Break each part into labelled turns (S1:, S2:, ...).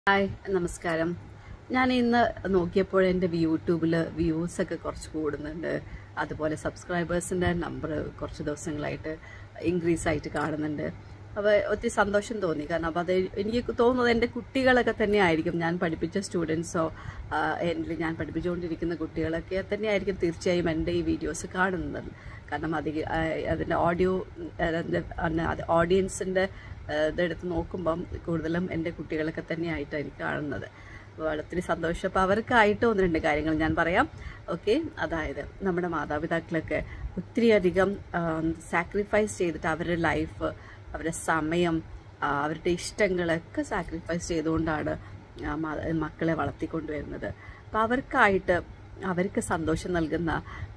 S1: hi നമസ്കാരം ഞാൻ ഇന്ന് നോക്കിയപ്പോൾ എൻ്റെ യൂട്യൂബിൽ വ്യൂസ് ഒക്കെ കുറച്ച് കൂടുന്നുണ്ട് അതുപോലെ സബ്സ്ക്രൈബേഴ്സിൻ്റെ നമ്പർ കുറച്ച് ദിവസങ്ങളായിട്ട് ഇൻക്രീസ് ആയിട്ട് കാണുന്നുണ്ട് അപ്പോൾ ഒത്തിരി സന്തോഷം തോന്നി കാരണം അപ്പോൾ അത് എനിക്ക് തോന്നുന്നത് എൻ്റെ കുട്ടികളൊക്കെ തന്നെ ആയിരിക്കും ഞാൻ പഠിപ്പിച്ച സ്റ്റുഡൻസോ എന്നിൽ ഞാൻ പഠിപ്പിച്ചുകൊണ്ടിരിക്കുന്ന കുട്ടികളൊക്കെ തന്നെയായിരിക്കും തീർച്ചയായും എൻ്റെ ഈ വീഡിയോസ് കാണുന്നത് കാരണം അധിക അതിൻ്റെ ഓഡിയോ അതിൻ്റെ ഓഡിയൻസിൻ്റെ ഇതെടുത്ത് നോക്കുമ്പം കൂടുതലും എൻ്റെ കുട്ടികളൊക്കെ തന്നെയായിട്ടാണ് എനിക്ക് കാണുന്നത് അപ്പോൾ ഒത്തിരി സന്തോഷം അപ്പോൾ അവർക്കായിട്ട് ഒന്ന് രണ്ട് കാര്യങ്ങൾ ഞാൻ പറയാം ഓക്കെ അതായത് നമ്മുടെ മാതാപിതാക്കളൊക്കെ ഒത്തിരിയധികം സാക്രിഫൈസ് ചെയ്തിട്ട് അവരുടെ ലൈഫ് അവരുടെ സമയം അവരുടെ ഇഷ്ടങ്ങളൊക്കെ സാക്രിഫൈസ് ചെയ്തുകൊണ്ടാണ് മക്കളെ വളർത്തിക്കൊണ്ടുവരുന്നത് അപ്പോൾ അവർക്കായിട്ട് അവർക്ക് സന്തോഷം നൽകുന്ന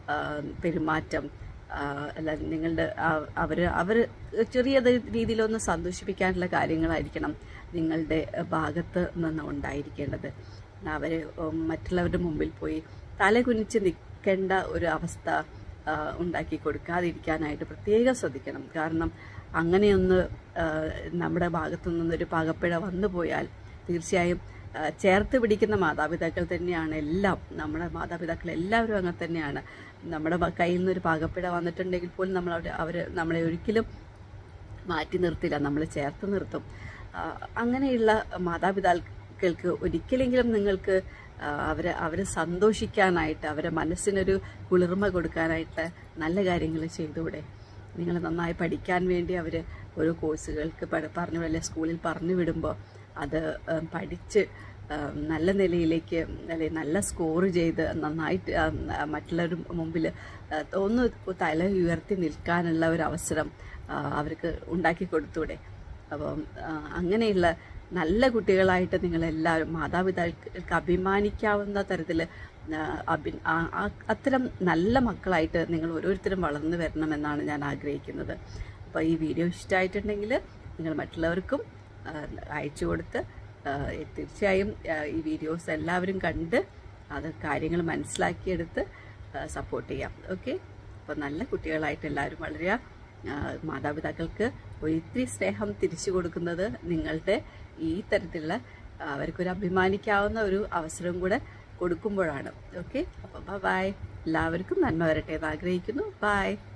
S1: പെരുമാറ്റം അല്ല നിങ്ങളുടെ അവർ അവർ ചെറിയ രീതിയിലൊന്ന് സന്തോഷിപ്പിക്കാനുള്ള കാര്യങ്ങളായിരിക്കണം നിങ്ങളുടെ ഭാഗത്ത് നിന്ന് ഉണ്ടായിരിക്കേണ്ടത് അവർ മറ്റുള്ളവരുടെ മുമ്പിൽ പോയി തല കുനിച്ച് നിൽക്കേണ്ട ഒരു അവസ്ഥ ഉണ്ടാക്കി കൊടുക്കാതിരിക്കാനായിട്ട് പ്രത്യേകം ശ്രദ്ധിക്കണം കാരണം അങ്ങനെയൊന്ന് നമ്മുടെ ഭാഗത്തു നിന്നൊരു പാകപ്പിഴ വന്നു പോയാൽ തീർച്ചയായും ചേർത്ത് പിടിക്കുന്ന മാതാപിതാക്കൾ തന്നെയാണ് എല്ലാം നമ്മുടെ മാതാപിതാക്കൾ എല്ലാവരും അങ്ങനെ തന്നെയാണ് നമ്മുടെ കയ്യിൽ നിന്നൊരു പാകപ്പിഴ വന്നിട്ടുണ്ടെങ്കിൽ പോലും നമ്മൾ അവിടെ അവർ നമ്മളെ ഒരിക്കലും മാറ്റി നിർത്തില്ല നമ്മൾ ചേർത്ത് നിർത്തും അങ്ങനെയുള്ള മാതാപിതാക്കൾക്ക് ഒരിക്കലെങ്കിലും നിങ്ങൾക്ക് അവരെ അവരെ സന്തോഷിക്കാനായിട്ട് അവരെ മനസ്സിനൊരു കുളിർമ കൊടുക്കാനായിട്ട് നല്ല കാര്യങ്ങൾ ചെയ്തുകൂടെ നിങ്ങൾ നന്നായി പഠിക്കാൻ വേണ്ടി അവർ ഓരോ കോഴ്സുകൾക്ക് പറഞ്ഞു അല്ലെ സ്കൂളിൽ പറഞ്ഞു വിടുമ്പോൾ അത് പഠിച്ച് നല്ല നിലയിലേക്ക് അല്ലെ നല്ല സ്കോർ ചെയ്ത് നന്നായിട്ട് മറ്റുള്ളവരുടെ മുമ്പിൽ ഒന്ന് തല ഉയർത്തി നിൽക്കാനുള്ള ഒരു അവസരം അവർക്ക് ഉണ്ടാക്കി കൊടുത്തൂടെ അപ്പം അങ്ങനെയുള്ള നല്ല കുട്ടികളായിട്ട് നിങ്ങളെല്ലാവരും മാതാപിതാക്കൾക്ക് അഭിമാനിക്കാവുന്ന തരത്തിൽ അഭി അത്തരം നല്ല മക്കളായിട്ട് നിങ്ങൾ ഓരോരുത്തരും വളർന്നു വരണമെന്നാണ് ഞാൻ ആഗ്രഹിക്കുന്നത് അപ്പോൾ ഈ വീഡിയോ ഇഷ്ടമായിട്ടുണ്ടെങ്കിൽ നിങ്ങൾ മറ്റുള്ളവർക്കും അയച്ചു കൊടുത്ത് തീർച്ചയായും ഈ വീഡിയോസ് എല്ലാവരും കണ്ട് അത് കാര്യങ്ങൾ മനസ്സിലാക്കിയെടുത്ത് സപ്പോർട്ട് ചെയ്യാം ഓക്കെ അപ്പോൾ നല്ല കുട്ടികളായിട്ട് എല്ലാവരും വളരുക മാതാപിതാക്കൾക്ക് ഒരിത്തിരി സ്നേഹം തിരിച്ചു കൊടുക്കുന്നത് നിങ്ങളുടെ ഈ തരത്തിലുള്ള അവർക്കൊരു അഭിമാനിക്കാവുന്ന ഒരു അവസരം കൂടെ കൊടുക്കുമ്പോഴാണ് ഓക്കെ അപ്പോൾ ബൈ എല്ലാവർക്കും നന്മ വരട്ടെ എന്ന് ആഗ്രഹിക്കുന്നു ബൈ